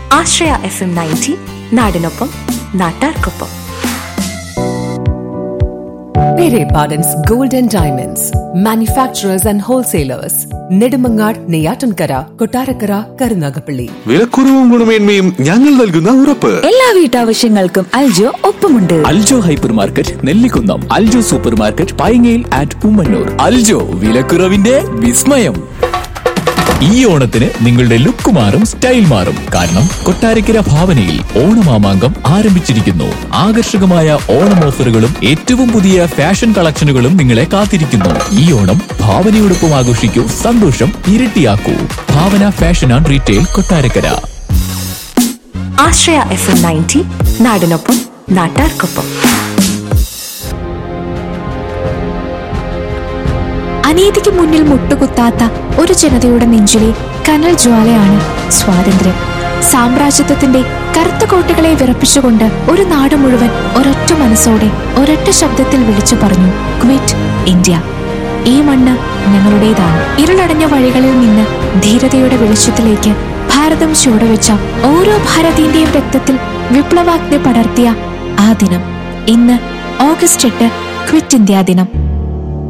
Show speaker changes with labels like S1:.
S1: ആശ്രയ F M ninety നാടിനൊപ്പം നാട്ടാർക്കൊപ്പം
S2: Pere Pardon's Gold and Diamonds, manufacturers and wholesalers, Nedumangad, Neyatankara, Kotarakara, Karunagapalli.
S3: വിലക്കുറവും ഗുണമേന്മയും ഞങ്ങൾ നൽകുന്ന ഉറപ്പ്
S4: എല്ലാ വീട്ടാവശ്യങ്ങൾക്കും അൽജോ ഒപ്പമുണ്ട്
S5: Aljo hypermarket Nellikunnam Aljo supermarket പൈങ്ങയിൽ ആറ്റ് ഉമ്മന്നൂർ അൽജോ വിലക്കുറവിന്റെ വിസ്മയം ഈ ഓണത്തിന് നിങ്ങളുടെ ലുക്ക് മാറും സ്റ്റൈൽ മാറും കാരണം കൊട്ടാരക്കര ഭാവനയിൽ ഓണമാമാങ്കം ആരംഭിച്ചിരിക്കുന്നു ആകർഷകമായ ഓണം ഓഫറുകളും ഏറ്റവും പുതിയ ഫാഷൻ കളക്ഷനുകളും നിങ്ങളെ കാത്തിരിക്കുന്നു ഈ ഓണം ഭാവനയോടൊപ്പം ആഘോഷിക്കൂ സന്തോഷം ഇരട്ടിയാക്കൂ Bhavana fashion and retail Kottarakkara
S1: Ashraya F M ninety നാടിനൊപ്പം നാട്ടാർക്കൊപ്പം
S4: അനീതിക്ക് മുന്നിൽ മുട്ടുകുത്താത്ത ഒരു ജനതയുടെ നെഞ്ചിലെ കനൽ ജ്വാലയാണ് സ്വാതന്ത്ര്യം സാമ്രാജ്യത്വത്തിന്റെ കറുത്ത കോട്ടകളെ വിറപ്പിച്ചുകൊണ്ട് ഒരു നാട് മുഴുവൻ ഒരൊറ്റ മനസ്സോടെ ഒരൊറ്റ ശബ്ദത്തിൽ വിളിച്ചു പറഞ്ഞു ക്വിറ്റ് ഇന്ത്യ ഈ മണ്ണ് ഞങ്ങളുടേതാണ് ഇരുളടഞ്ഞ വഴികളിൽ നിന്ന് ധീരതയുടെ വെളിച്ചത്തിലേക്ക് ഭാരതം ചുവടുവെച്ച ഓരോ ഭാരതീന്റെയും രക്തത്തിൽ വിപ്ലവാഗ്നി പടർത്തിയ ആ ദിനം ഇന്ന് ഓഗസ്റ്റ് എട്ട് ക്വിറ്റ് ഇന്ത്യ ദിനം